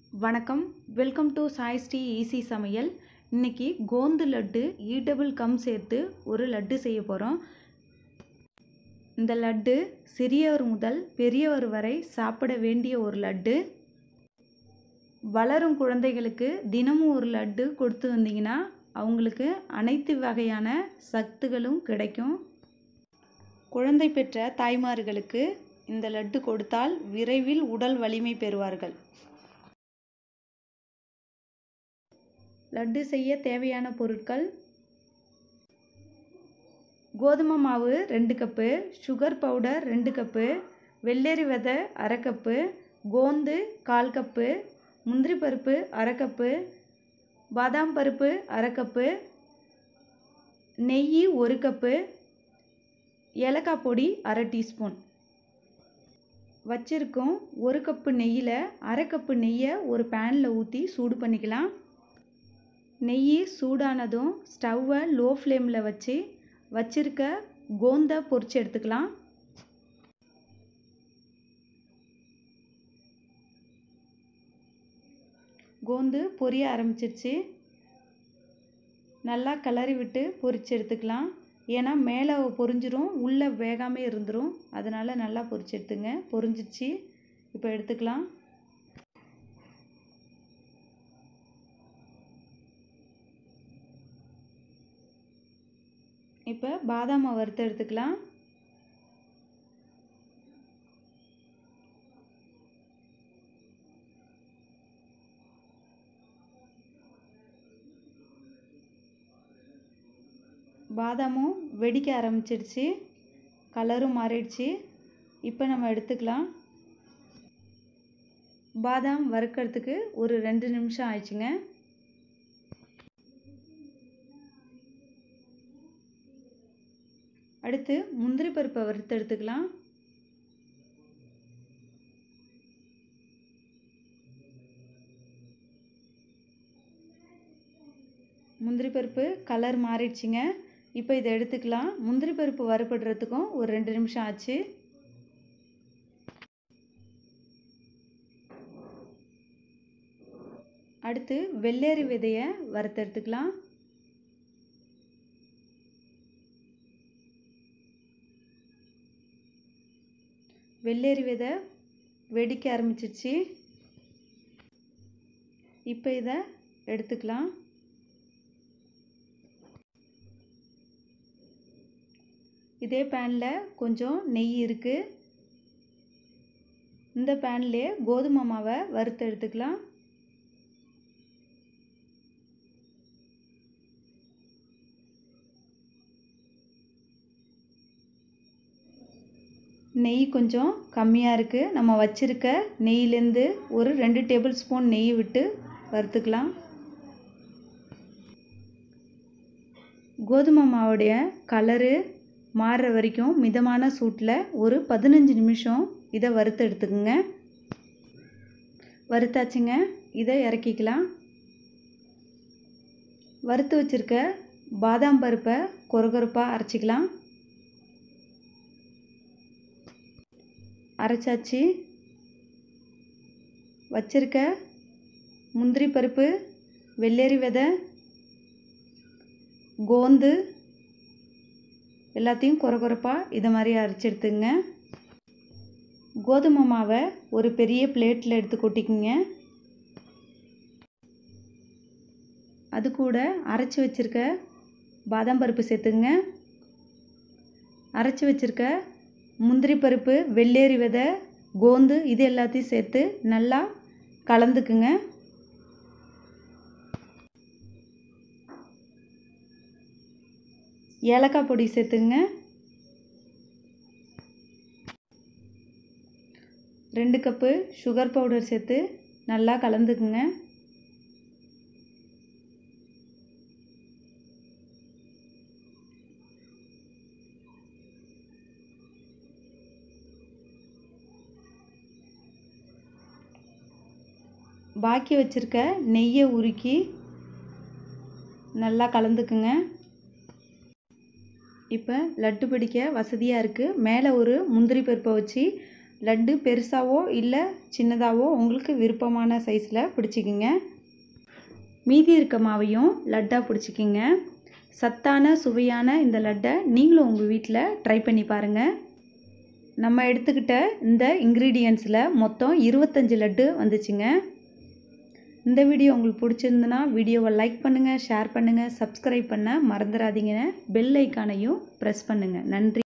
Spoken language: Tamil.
வணக்கம் welcome to Sai Sri easy சமையல் இன்னைக்கு கோந்து லட்டு ஈட்டபிள் கம் சேர்த்து ஒரு லட்டு செய்ய போகிறோம் இந்த லட்டு சிறியவர் முதல் பெரியவர் வரை சாப்பிட வேண்டிய ஒரு லட்டு வளரும் குழந்தைகளுக்கு தினமும் ஒரு லட்டு கொடுத்து வந்தீங்கன்னா அவங்களுக்கு அனைத்து வகையான சத்துகளும் கிடைக்கும் குழந்தை பெற்ற தாய்மார்களுக்கு இந்த லட்டு கொடுத்தால் விரைவில் உடல் வலிமை பெறுவார்கள் லட்டு செய்ய தேவையான பொருட்கள் கோதுமை மாவு ரெண்டு கப்பு சுகர் பவுடர் ரெண்டு கப்பு வெள்ளரி விதை அரை கப்பு கோந்து கால் கப்பு முந்திரி பருப்பு அரை கப்பு பாதாம் பருப்பு அரை கப்பு நெய் ஒரு கப்பு ஏலக்காய் பொடி அரை டீஸ்பூன் வச்சிருக்கோம் ஒரு கப்பு நெய்யில் அரை கப்பு நெய்யை ஒரு பேனில் ஊற்றி சூடு பண்ணிக்கலாம் நெய் சூடானதும் ஸ்டவ்வை லோ ஃப்ளேமில் வச்சு வச்சிருக்க கோந்தை பொரிச்சு எடுத்துக்கலாம் கோந்து பொரிய ஆரம்பிச்சிருச்சு நல்லா கிளறி விட்டு பொரிச்சு எடுத்துக்கலாம் ஏன்னா மேலே பொரிஞ்சிரும் உள்ளே வேகாமல் இருந்துடும் அதனால் நல்லா பொரிச்சு எடுத்துங்க பொரிஞ்சிச்சு இப்போ எடுத்துக்கலாம் இப்போ பாதாமை வறுத்து எடுத்துக்கலாம் பாதாமும் வெடிக்க ஆரம்பிச்சிடுச்சு கலரும் மாறிடுச்சு இப்போ நம்ம எடுத்துக்கலாம் பாதாம் வறுக்கிறதுக்கு ஒரு ரெண்டு நிமிஷம் ஆயிடுச்சுங்க அடுத்து முந்திரி பருப்பை வறுத்து எடுத்துக்கலாம் முந்திரி பருப்பு கலர் மாறிடுச்சுங்க இப்போ இதை எடுத்துக்கலாம் முந்திரி பருப்பு வறுபடுறதுக்கும் ஒரு ரெண்டு நிமிஷம் ஆச்சு அடுத்து வெள்ளேரி விதையை வறுத்து எடுத்துக்கலாம் வெள்ளேரி விதை வெடிக்க ஆரம்பிச்சிருச்சு இப்போ இதை எடுத்துக்கலாம் இதே பேனில் கொஞ்சம் நெய் இருக்குது இந்த பேன்லேயே கோதுமை மாவை வறுத்து எடுத்துக்கலாம் நெய் கொஞ்சம் கம்மியாக இருக்குது நம்ம வச்சுருக்க நெய்லேருந்து ஒரு ரெண்டு டேபிள் ஸ்பூன் நெய் விட்டு வறுத்துக்கலாம் கோதுமை மாவுடைய கலரு மாறுற வரைக்கும் மிதமான சூட்டில் ஒரு பதினஞ்சு நிமிஷம் இதை வறுத்து எடுத்துக்கோங்க வறுத்தாச்சுங்க இதை இறக்கிக்கலாம் வறுத்து வச்சுருக்க பாதாம் பருப்பை கொரகொரப்பாக அரைச்சிக்கலாம் அரைச்சாச்சு வச்சிருக்க முந்திரி பருப்பு வெள்ளேரி விதை கோந்து எல்லாத்தையும் குறை குறைப்பாக இதை மாதிரி அரைச்சி எடுத்துங்க கோதுமை மாவை ஒரு பெரிய பிளேட்டில் எடுத்து கொட்டிக்கிங்க அது கூட அரைச்சி வச்சுருக்க பாதாம் பருப்பு சேர்த்துங்க அரைச்சி வச்சுருக்க முந்திரி பருப்பு வெள்ளேரி விதை கோந்து இது எல்லாத்தையும் சேர்த்து நல்லா கலந்துக்குங்க ஏலக்காய் பொடி சேர்த்துங்க ரெண்டு கப்பு சுகர் பவுடர் சேர்த்து நல்லா கலந்துக்குங்க பாக்கி வச்சுருக்க நெய்யை உருக்கி நல்லா கலந்துக்குங்க இப்போ லட்டு பிடிக்க வசதியாக இருக்குது மேலே ஒரு முந்திரி பருப்பை வச்சு லட்டு பெருசாவோ இல்லை சின்னதாவோ உங்களுக்கு விருப்பமான சைஸில் பிடிச்சிக்கிங்க மீதி இருக்க மாவையும் லட்டாக பிடிச்சிக்கிங்க சத்தான சுவையான இந்த லட்டை நீங்களும் உங்கள் வீட்டில் ட்ரை பண்ணி பாருங்கள் நம்ம எடுத்துக்கிட்ட இந்த இன்க்ரீடியன்ஸில் மொத்தம் இருபத்தஞ்சி லட்டு வந்துச்சுங்க இந்த வீடியோ உங்களுக்கு பிடிச்சிருந்துன்னா வீடியோவை லைக் பண்ணுங்கள் ஷேர் பண்ணுங்கள் சப்ஸ்கிரைப் பண்ண மறந்துடாதீங்க பெல் ஐக்கானையும் ப்ரெஸ் பண்ணுங்கள் நன்றி